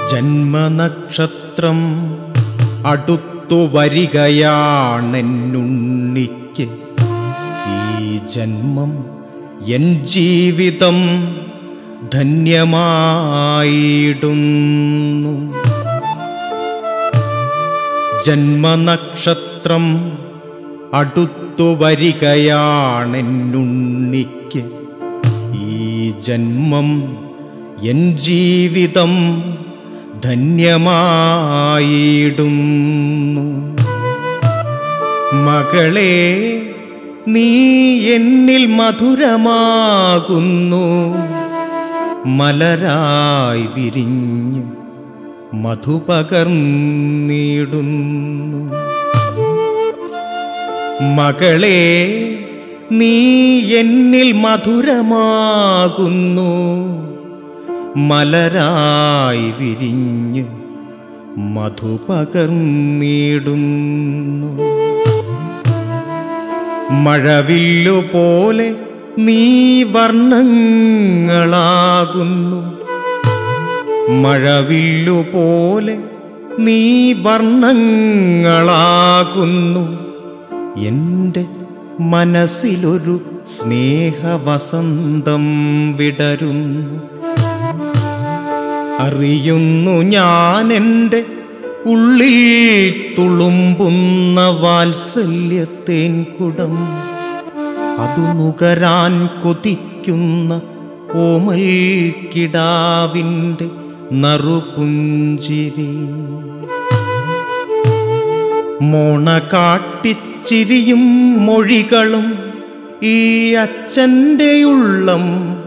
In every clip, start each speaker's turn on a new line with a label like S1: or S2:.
S1: ജന്മനക്ഷത്രം അടുത്തു വരികയാണെന്നുണ്ണിക്ക് ഈ ജന്മം എൻ ജീവിതം ധന്യമായിടുന്നു ജന്മനക്ഷത്രം അടുത്തു വരികയാണെന്നുണ്ണിക്ക് ഈ ജന്മം എൻ ജീവിതം ധന്യമായിടുന്നു മകളെ നീ എന്നിൽ മധുരമാകുന്നു മലരായി വിരിഞ്ഞ് മധുപകർന്നിടുന്നു മകളെ നീ എന്നിൽ മധുരമാകുന്നു മലരായി വിരിഞ്ഞ് മധുപകർന്നിടുന്നു മഴവില്ലു പോലെ നീ വർണ്ണങ്ങളാകുന്നു മഴവില്ലു പോലെ നീ വർണ്ണങ്ങളാകുന്നു എൻ്റെ മനസ്സിലൊരു സ്നേഹവസന്തം വിടരുന്നു അറിയുന്നു ഞാൻ എൻ്റെ ഉള്ളിൽ തുളുമ്പുന്ന വാത്സല്യത്തേൻ കുടം അതു നുകരാൻ കൊതിക്കുന്ന ഓമൽ കിടാവിൻ്റെ നറുപുഞ്ചിരി മോണ കാട്ടിച്ചിരിയും മൊഴികളും ഈ അച്ഛൻ്റെ ഉള്ളം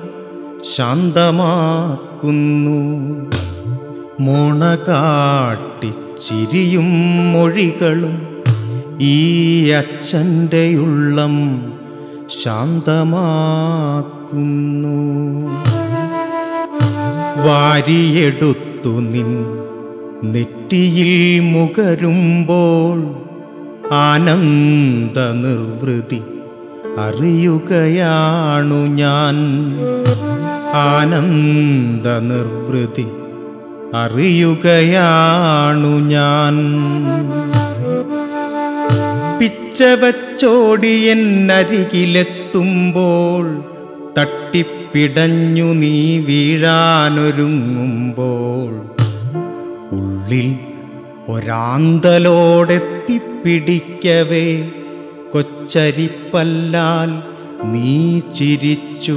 S1: ശാന്തമാക്കുന്നു മോണ കാട്ടിച്ചിരിയും മൊഴികളും ഈ അച്ഛൻ്റെ ഉള്ളം ശാന്തമാക്കുന്നു വാരിയെടുത്തു നിൻ നെറ്റിയിൽ മുകരുമ്പോൾ ആനന്ദ നിർവൃതി അറിയുകയാണു ഞാൻ ആനന്ദ നിർവൃതി അറിയുകയാണു ഞാൻ പിച്ചവച്ചോടി എന്നരികിലെത്തുമ്പോൾ തട്ടിപ്പിടഞ്ഞു നീ വീഴാനൊരുങ്ങുമ്പോൾ ഉള്ളിൽ ഒരാന്തലോടെത്തിപ്പിടിക്കവേ കൊച്ചരിപ്പല്ലാൽ നീ ചിരിച്ചു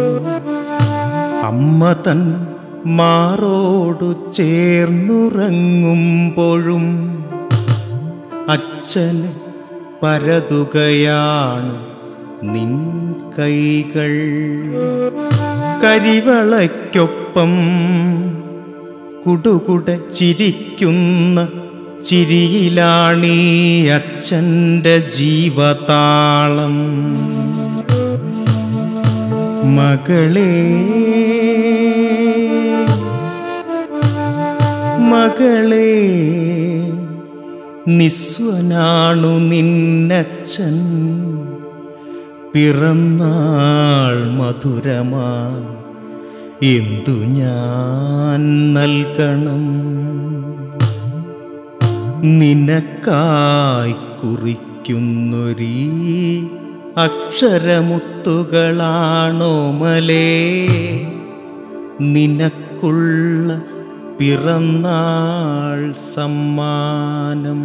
S1: അമ്മ തൻ മാറോടു ചേർന്നുറങ്ങുമ്പോഴും അച്ഛന് പരതുകയാണ് നിൻ കൈകൾ കരിവളയ്ക്കൊപ്പം കുടുകുട ചിരിക്കുന്ന ചിരിയിലാണീ അച്ഛൻ്റെ ജീവതാളം മകളേ മകളേ നിസ്വനാണു നിന്നച്ഛൻ പിറന്നാൾ മധുരമാ എന്തു ഞാൻ നൽകണം നിനക്കായി കുറിക്കുന്നൊരീ അക്ഷരമുത്തുകളാണോ മലേ നിനക്കുള്ള പിറന്നാൾ സമ്മാനം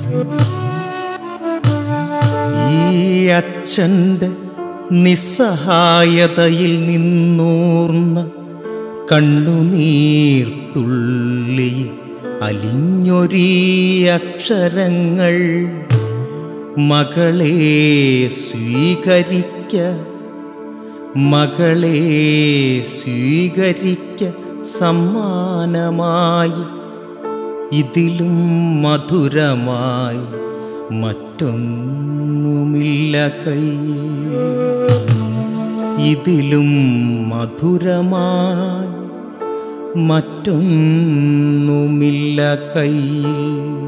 S1: ഈ അച്ഛൻ്റെ നിസ്സഹായതയിൽ നിന്നൂർന്ന കണ്ണുനീർത്തുള്ളിയിൽ അലിഞ്ഞൊരീ അക്ഷരങ്ങൾ മകളെ സ്വീകരിക്ക മകളെ സ്വീകരിക്ക സമ്മാനമായി ഇതിലും മധുരമായി മറ്റൊന്നുമില്ല കയ്യിൽ ഇതിലും മധുരമായി മറ്റൊന്നുമില്ല കയ്യിൽ